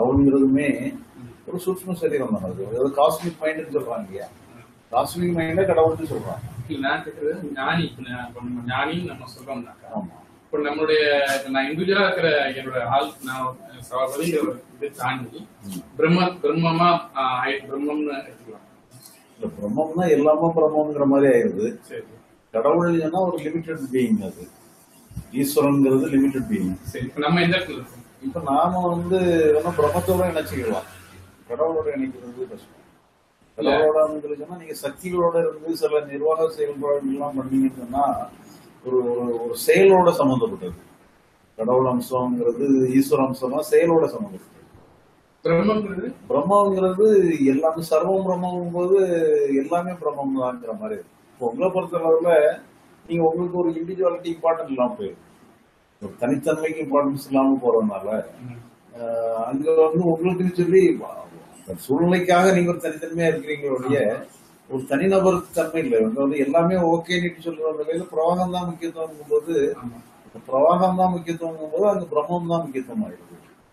கடவுளுங்கிறதுமே ஒரு சூட்சும சரீரம் தான் அது அதாவது காஸ்மிக் மைண்ட்னு சொல்றாங்க இல்லையா காஸ்மிக் மைண்ட கடவுள்னு சொல்றாங்க இல்ல, நான் கேக்குறது ஞானி இப்ப நான் இப்ப நம்ம ஞானின்னு நம்ம சொல்றோம்னாக்கா ஆமா இப்ப நம்மளுடைய இப்ப நான் இண்டிவிஜுவலா இருக்கிற என்னோட ஆள் நான் சகோதரிங்கிற ஒரு இது தாண்டி பிரம்ம பிரம்மமா ஆஹ், ஆயி- பிரம்மம்னு எடுத்துக்கலாம் இந்த பிரம்மம்னா எல்லாமே பிரம்மங்கிற மாதிரி ஆயிருது சரி கடவுள் சொன்னா ஒரு லிமிட்டட் பீயிங் அது ஈஸ்வரன்ங்கிறது லிமிட்டட் பீயிங் சரி இப்ப நம்ம எந்த இடத்துல இருக்கோம் இப்ப நாம வந்து வேணா பிரம்மத்தோட இணைச்சிக்கலாம் கடவுளோட இணைக்கிறது கஷ்டம் கடவுளோட சொன்னா நீங்க சக்திகளோட இருந்து சில நிர்வாக செயல்பாடுகள் எல்லாம் பண்ணீங்கன்னு சொன்னா ஒரு ஒரு- ஒரு செயலோட சம்பந்தப்பட்டது கடவுள் அம்சம்ங்கிறது ஈஸ்வர அம்சமா செயலோட சம்பந்தப்பட்டது பிரம்மங்கிறது பிரம்மங்கிறது எல்லாமே சர்வம் பிரம்மங்கும் போது எல்லாமே பிரம்மம் தான்ங்கிற மாதிரி இருக்கு இப்போ உங்களை பொறுத்தளவுல நீங்க உங்களுக்கு ஒரு இண்டிவிஜுவாலிட்டி இம்பார்ட்டன்ட் இல்லாம போயிடும் ஒரு தனித்தன்மைக்கு இம்பார்ட்டன்ஸ் இல்லாம போறதுனால ஆஹ், அங்க வந்து உங்களுக்குன்னு சொல்லி அந்த சூழ்நிலைக்காக நீங்க ஒரு தனித்தன்மையா இருக்கிறீங்களே ஒழிய ஒரு தனிநபர் தன்மை இல்லை வந்து வந்து எல்லாமே ஓகேன்னு சொல்ற நிலையில பிரவாகம் தான் முக்கியத்துவம் போது ஆமா. பிரவாகம் தான் முக்கியத்துவம் போது அங்க பிரம்மம் தான் முக்கியத்துவம் ஆயிடுது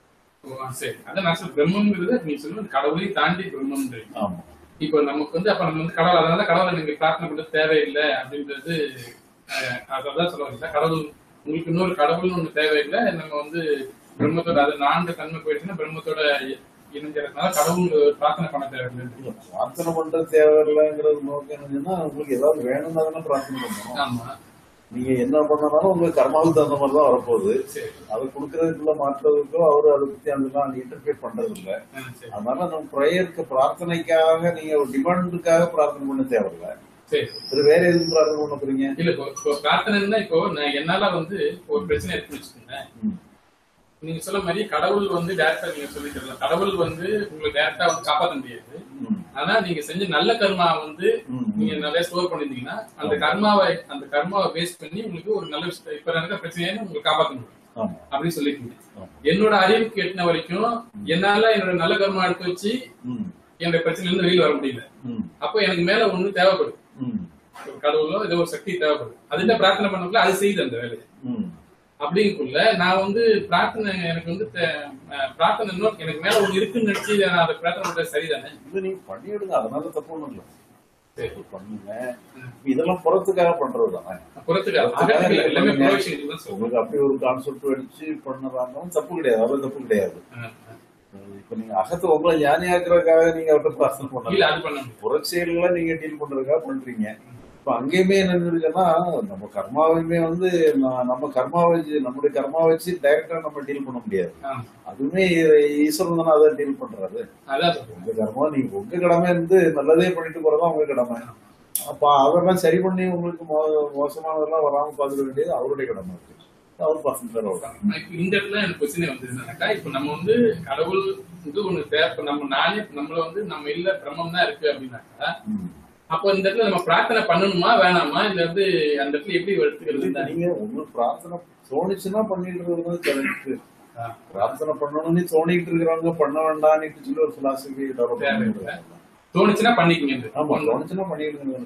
ஓ, ஆ, சரி அதான் நான் சொல்ல பிரம்மங்கிறது நீ சொல்லுவது கடவுளையும் தாண்டி பிரம்மம் ஆமா இப்போ நமக்கு வந்து அப்ப நம்ம வந்து கடவுள் அதனால கடவுளை நீங்க பிரார்த்தனை பண்ண தேவையில்லை அப்படின்றது அஹ், அதான் சொல்ல வரீங்களா கடவுள் உங்களுக்கு இன்னொரு கடவுள்னு ஒண்ணு தேவையில்லை நம்ம வந்து பிரம்மத்தோட அது நான்கு தன்மை போயிடுச்சுன்னா பிரம்மத்தோட இ- இணைஞ்சதுனால கடவுள் பிரார்த்தனை பண்ண தேவையில்லை இல்ல, பிரார்த்தனை பண்றது தேவையில்லைங்கிறது நோக்கம் என்னன்னா உங்களுக்கு ஏதாவது வேணும்னா தானே பிரார்த்தனை பண்ணணும் ஆமா நீங்க என்ன பண்ணனாலும் உங்களுக்கு கர்மாவுக்கு தகுந்த மாதிரி தான் வரப்போகுது சரி அதை கொடுக்கறதுக்குள்ள மாற்றுறதுக்கோ அவரு அதை பத்தி அதெல்லாம் இன்டர்பிரேட் பண்றது இல்ல ஆ, சரி அதனால நம்ம ப்ரேயருக்கு பிரார்த்தனைக்காக நீங்க ஒரு டிமாண்டுக்காக பிரார்த்தனை பண்ண தேவையில்ல சரி இது வேற எதுவும் பிரார்த்தனை பண்ண போறீங்க இல்ல இப்போ இப்போ பிரார்த்தனைன்னா இப்போ நான் என்னால வந்து ஒரு பிரச்சனை இருக்குன்னு வச்சுக்கோங்க ம். நீங்க சொல்ல மாதிரி கடவுள் வந்து டேரக்டா நீங்க சொல்லி தரலாம் கடவுள் வந்து உங்களை டேரக்டா வந்து காப்பாற்ற முடியாது ம். ஆனா நீங்க செஞ்ச நல்ல கர்மா வந்து ம். நீங்க நிறைய ஸ்டோர் பண்ணிருந்தீங்கன்னா அந்த கர்மாவை அந்த கர்மாவை பேஸ் பண்ணி உங்களுக்கு ஒரு நல்ல விஷயம் இப்ப நடக்கிற பிரச்சனையை உங்களுக்கு காப்பாற்ற முடியும் ஆமா அப்படின்னு சொல்லிருக்கீங்க ஆமா. என்னோட அறிவுக்கு எட்டின வரைக்கும் என்னால என்னோட நல்ல கர்மா எடுத்து வச்சு ம். என்னோட பிரச்சனையில இருந்து வெளியில வர முடியல ம். அப்போ எனக்கு மேல ஒண்ணு தேவைப்படும் ம். ஒரு கடவுளோ ஏதோ ஒரு சக்தி தேவைப்படும் அதுல பிரார்த்தனை பண்ணக்குள்ள அது செய்யுது அந்த வேலையை ம். அப்படிங்குள்ள நான் வந்து பிரார்த்தனை எனக்கு வந்து தே- அஹ் பிரார்த்தனை இன்னும் எனக்கு மேல ஒண்ணு இருக்குன்னு நினைச்சு நான் அதை பிரார்த்தனை பண்றது சரிதானே இது நீங்க பண்ணிடுங்க அதனால தப்பு ஒண்ணும் இல்ல சரி பண்ணுங்க இதெல்லாம் புறத்துக்காக பண்றது தானே புறத்துக்கு அகத்துக்கு இல்ல, எல்லாமே புறவிஷயத்துக்கு தான் சொல்றேன் உங்களுக்கு அப்படி ஒரு கான்செப்ட் அடிச்சு பண்ணதாலும் தப்பு கிடையாது அவ்வளவு தப்பு கிடையாது அஹ் அஹ். இப்ப நீங்க அகத்தை உங்களை ஞானியாக்குறதுக்காக நீங்க அவர்கிட்ட பிரார்த்தனை இல்ல பண்ணல அது பண்ண முடியும் புறச்செயல்களை நீங்க டீல் பண்றதுக்காக பண்றீங்க இப்ப அங்கேயுமே என்ன இருக்குன்னா நம்ம கர்மாவையுமே வந்து ந- நம்ம கர்மா வச்சு நம்முடைய கர்மா வச்சு டைரக்டா நம்ம டீல் பண்ண முடியாது ஆமா. அதுவுமே ஈஸ்வரன் தானே அதை டீல் பண்றாரு அதான் சொல்றேன் உங்க கர்மா நீங்க உங்க கடமை இருந்து நல்லதே பண்ணிட்டு போறதா உங்க கடமை அப்ப அதெல்லாம் சரி பண்ணி உங்களுக்கு மோ- மோசமானதெல்லாம் வராம பாத்துக்க வேண்டியது அவருடைய கடமை இருக்கு அவர் பசங்க நான் இப்ப இந்த இடத்துல எனக்கு கொஸ்டினே வந்து என்னன்னாக்கா இப்ப நம்ம வந்து கடவுள் வந்து ஒண்ணு தேவை இப்ப நம்ம நானே நம்மள வந்து நம்ம இல்ல பிரம்மம் தான் இருக்கு அப்படின்னாக்கா அப்போ இந்த இடத்துல நம்ம பிரார்த்தனை பண்ணணுமா வேணாமா இல்ல வந்து அந்த இடத்துல எப்படி எடுத்துக்கிறது தான் நீங்க உங்களுக்கு பிரார்த்தனை தோணுச்சுன்னா பண்ணிட்டு இருக்கிறது கரெக்ட் ஆ. பிரார்த்தனை பண்ணணும்னு தோணிட்டு இருக்கிறவங்க பண்ண வேண்டாம்னு சொல்லி ஒரு பிலாசபி டெவலப் தேவையில்லை. தோணுச்சுன்னா பண்ணிக்கங்க ஆமா தோணுச்சுன்னா பண்ணிடுங்க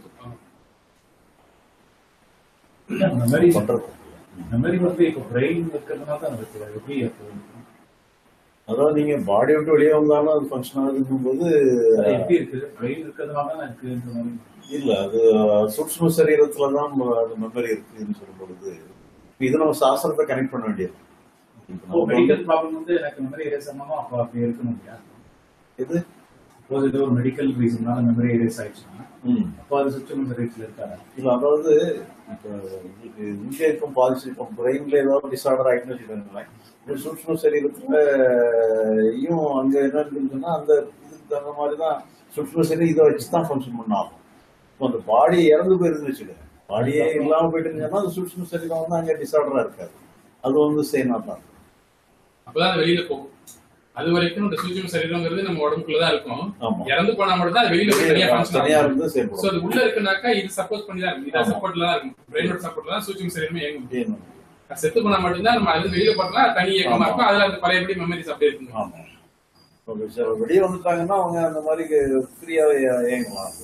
மெமரி பண்றது மெமரி வந்து இப்போ பிரெயின் இருக்கிறதுனால தான் இருக்கு எப்படி அப்போ அதாவது நீங்க பாடி விட்டு வெளியே வந்தாலும் அது ஃபங்க்ஷன் ஆகுதுங்கும் போது அது எப்படி இருக்கு பிரெயின் இருக்கிறதுனால தான் இருக்குன்ற மாதிரி இல்ல அது சூட்சும சரீரத்துல தான் அது மெமரி இருக்குன்னு சொல்லும் பொழுது இப்ப இது நம்ம சாஸ்திரத்தை கனெக்ட் பண்ண வேண்டியது இப்ப இப்போ நம்ம வந்து- மெடிக்கல் ப்ராப்ளம் வந்து எனக்கு மெமரி எரேஸ் ஆனாலும் அப்போ அப்படி இருக்கணும் இல்லையா இது சப்போஸ் ஏதோ ஒரு மெடிக்கல் ரீசன்னால மெமரி எரேஸ் ஆயிடுச்சுன்னா ம். அப்போ அது சுத்தம் சரீரத்தில் இருக்காது இல்ல அதாவது இப்ப உங்களுக்கு இங்க இருக்கும் பாதிச்சு இப்போ பிரெயின்ல ஏதாவது டிசார்டர் ஆயிட்டுன்னு வச்சுக்கோங்களேன் இந்த சூட்சும சரீரத்துலயும் அங்க என்ன இருக்குன்னு அந்த இதுக்கு தகுந்த மாதிரி தான் சூட்சும சரீரம் இதை வச்சு தான் ஃபங்க்ஷன் பண்ண ஆகும் இப்போ அந்த பாடி இறந்து போயிருந்துன்னு வச்சுக்கோங்க பாடியே இல்லாம போயிட்டு இருந்துச்சுன்னா அந்த சூட்சும சரீரம் வந்து அங்க டிசார்டரா இருக்காது அது வந்து சேனா தான் அப்பதான் அது வெளியில போகும் அது வரைக்கும் இந்த சூட்சும சரீரங்கிறது நம்ம உடம்புக்குள்ளதான் இருக்கும் ஆமா இறந்து போனா மட்டும் தான் அது வெளியில போய் தனியா ஃபங்க்ஷன் தனியா ஆகும் இருந்து சோ செயல்படும் அது உள்ள இருக்குனாக்கா இது சப்போர்ட் பண்ணி தான் இருக்கும் இது ஆமா. சப்போர்ட்ல தான் இருக்கும் பிரெயினோட சப்போர்ட்ல தான் சூட்சும சரீரமே இயங்கும் வேணும். அது செத்து போனா மட்டும்தான் நம்ம அது வெளியில போட்டோம்னா அது தனி இயக்கமா ஆமா. இருக்கும் அதுல அந்த பழையபடி மெமரிஸ் அப்படியே இருக்கும் ஆமா இப்ப சில வெளியே வந்துட்டாங்கன்னா அவங்க அந்த மாதிரி ஃப்ரீயாவே இயங்கலாம்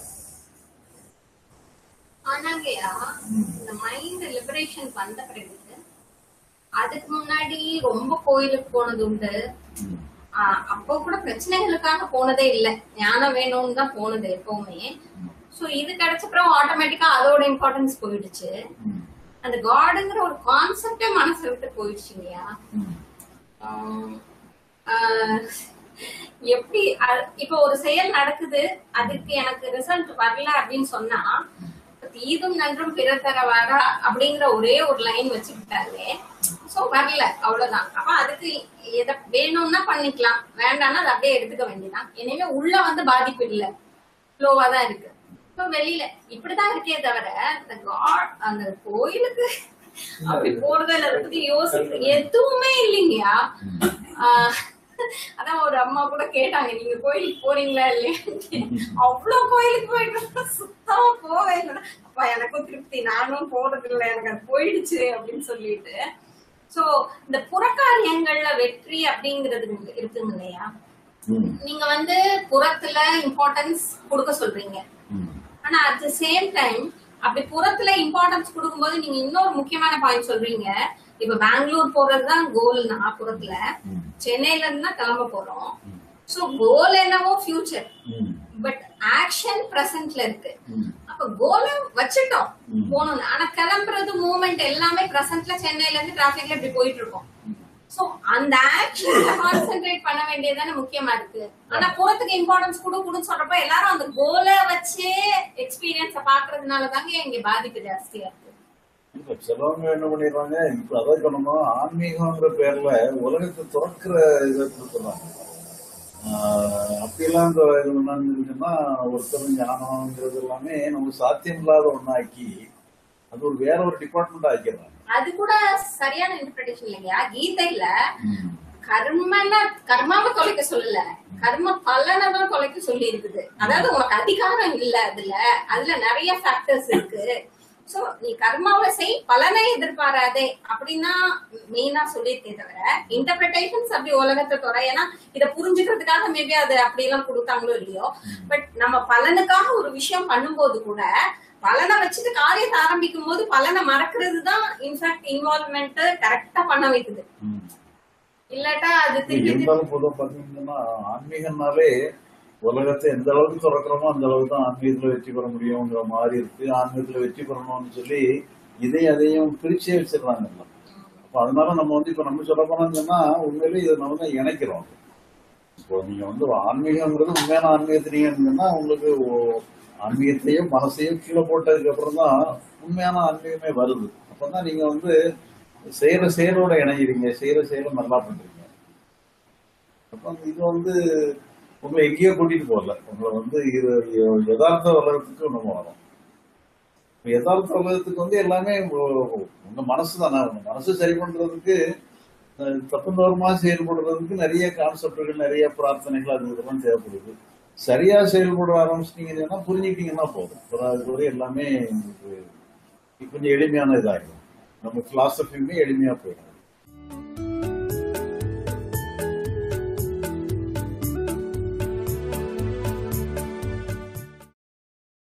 ஆனாங்கய்யா ம். இந்த மைண்ட் லிபரேஷன் வந்த பிறகு அதுக்கு முன்னாடி ரொம்ப கோயிலுக்கு போனது உண்டு ம். ஆஹ் அப்போ கூட பிரச்சனைகளுக்காக போனதே இல்ல ஞானம் வேணும்னு தான் போனது எப்பவுமே சோ இது கிடைச்சப்பறம் ஆட்டோமேட்டிக்கா அதோட இம்பார்ட்டன்ஸ் போயிடுச்சு ம், அந்த காடுங்கிற ஒரு கான்செப்டே மனசை விட்டு போயிடுச்சு இல்லையா ம், ஆஹ் ஆஹ் எப்படி அ- இப்ப ஒரு செயல் நடக்குது அதுக்கு எனக்கு ரிசல்ட் வரல அப்படின்னு சொன்னா தீதும் நன்றும் பிறர் தர வரா அப்படிங்கிற ஒரே ஒரு லைன் வச்சுக்கிட்டாலே சோ வரல அவ்வளவுதான் அப்ப அதுக்கு எதை வேணும்னா பண்ணிக்கலாம் வேண்டாம்னா அதை அப்படியே எடுத்துக்க வேண்டியதான் எனவே உள்ள வந்து பாதிப்பு இல்ல ஃப்ளோவா தான் இருக்கு இப்ப வெளியில இப்படிதான் இருக்கே தவிர அந்த God- அந்த கோயிலுக்கு அப்படி போறதுல அதை பத்தி யோசிக்க எதுவுமே இல்லைங்கயா ஆஹ் அதான் ஒரு அம்மா கூட கேட்டாங்க நீங்க கோயிலுக்கு போறீங்களா இல்லையா அவ்வளவு கோயிலுக்கு போயிட்டு இருந்தா சுத்தமா போவே இல்லை அப்ப எனக்கும் திருப்தி நானும் போறது இல்லை எனக்கு அது போயிடுச்சு அப்படின்னு சொல்லிட்டு சோ இந்த புறக்காரியங்கள்ல வெற்றி அப்படிங்கிறது இருக்குங்க இல்லையா ம், நீங்க வந்து புறத்துல இம்பார்ட்டன்ஸ் கொடுக்க சொல்றீங்க ம், ஆனா அட் த சேம் டைம் அப்படி புறத்துல இம்பார்ட்டன்ஸ் கொடுக்கும்போது நீங்க இன்னொரு முக்கியமான பாயிண்ட் சொல்றீங்க இப்ப பெங்களூர் போறதுதான் கோல்னா புறத்துல ம், சென்னையில இருந்து தான் கிளம்ப போறோம் சோ கோல் என்னவோ ஃபியூச்சர் ம், பட் ஆக்ஷன் பிரசன்ட்ல இருக்கு ம். அப்ப கோல வச்சுட்டோம் ம். போகணும் ஆனா கிளம்புறது மூவ்மெண்ட் எல்லாமே பிரசன்ட்ல சென்னையில இருந்து டிராபிக்ல இப்படி போயிட்டு இருக்கோம் சோ அந்த ஆக்ஷன்ல கான்சென்ட்ரேட் பண்ண வேண்டியதானே முக்கியமா இருக்கு ஆனா புறத்துக்கு இம்பார்ட்டன்ஸ் கொடு கொடுன்னு சொல்றப்ப எல்லாரும் அந்த கோலை வச்சே எக்ஸ்பீரியன்ஸ பாக்குறதுனால தாங்க இங்க பாதிப்பு ஜாஸ்தியா இருக்கு இப்ப சிலவங்க என்ன பண்ணிடுறாங்க இப்ப அதான் சொன்னோம் ஆன்மீகங்கிற பேர்ல உலகத்தை துறக்கிற இதை கொடுத்துறாங்க ஆஹ் அப்படியெல்லாம் இந்த இது என்னன்னா ஒருத்தர் ஞானம்ங்கிறது எல்லாமே நம்ம சாத்தியம் இல்லாத ஒண்ணாக்கி அது ஒரு வேற ஒரு டிபார்ட்மெண்ட் ஆக்கிடுறாங்க அது கூட சரியான இன்டர்பிரேஷன் இல்லையா கீதையில ம். கர்மன கர்மாவை தொலைக்க சொல்லல கர்ம பலனை தான் தொலைக்க சொல்லி இருக்குது அதாவது உனக்கு அதிகாரம் இல்ல அதுல அதுல நிறைய ஃபேக்டர்ஸ் இருக்கு சோ நீ கர்மாவை செய் பலனை எதிர்பாராதே அப்படின்னா மெயினா சொல்லியிருக்கே தவிர இன்டர்பிரேஷன்ஸ் அப்படி உலகத்தை துறை ஏன்னா இதை புரிஞ்சுக்கிறதுக்காக மேபி அது அப்படியெல்லாம் கொடுத்தாங்களோ இல்லையோ பட் நம்ம பலனுக்காக ஒரு விஷயம் பண்ணும்போது கூட பலனை வச்சுட்டு காரியத்தை ஆரம்பிக்கும் போது பலனை மறக்கிறது தான் இன்ஃபேக்ட் இன்வால்வ்மெண்ட் கரெக்டா பண்ண வைக்குது ம். இல்லாட்டா அது திருப்பி இருந்தாலும் பொதுவாக பாத்தீங்கன்னா ஆன்மீகம்னாலே உலகத்தை எந்த அளவுக்கு திறக்கிறோமோ அந்த அளவுக்கு தான் ஆன்மீகத்துல வெற்றி பெற முடியுங்கிற மாதிரி இருக்கு ஆன்மீகத்துல வெற்றி பெறணும்னு சொல்லி இதையும் அதையும் பிரிச்சே வச்சிடுறாங்க எல்லாம் அப்ப அதனால நம்ம வந்து இப்ப நம்ம சொல்ல போனோம்னு சொன்னா உண்மையிலேயே இதை நம்ம தான் இணைக்கிறோம் இப்போ நீங்க வந்து ஆன்மீகங்கிறது உண்மையான ஆன்மீகத்தை நீங்க இருந்தீங்கன்னா உங்களுக்கு ஓ- ஆன்மீகத்தையும் மனசையும் கீழே போட்டதுக்கு அப்புறம் தான் உண்மையான ஆன்மீகமே வருது அப்பதான் நீங்க வந்து செய்யற செயலோட இணைகிறீங்க செய்யற செயலை நல்லா பண்றீங்க அப்ப இது வந்து உங்களை எங்கேயோ கூட்டிட்டு போகல உங்களை வந்து இது- யதார்த்த உலகத்துக்கு நம்ம வரோம் இப்ப யதார்த்த உலகத்துக்கு வந்து எல்லாமே உ- உங்க மனசு தானே உங்க மனசு சரி பண்றதுக்கு அஹ், தப்பு தவறுமா செயல்படுறதுக்கு நிறைய கான்செப்டுகள் நிறைய பிரார்த்தனைகள் அது இதெல்லாம் தேவைப்படுது சரியா செயல்பட ஆரம்பிச்சிட்டீங்கன்னா புரிஞ்சுக்கிட்டீங்கன்னா போதும் அப்புறம் அதுக்கு வரை எல்லாமே உங்களுக்கு கொஞ்சம் எளிமையான இதாகிடும் நம்ம பிலாசபியுமே எளிமையா போயிடும்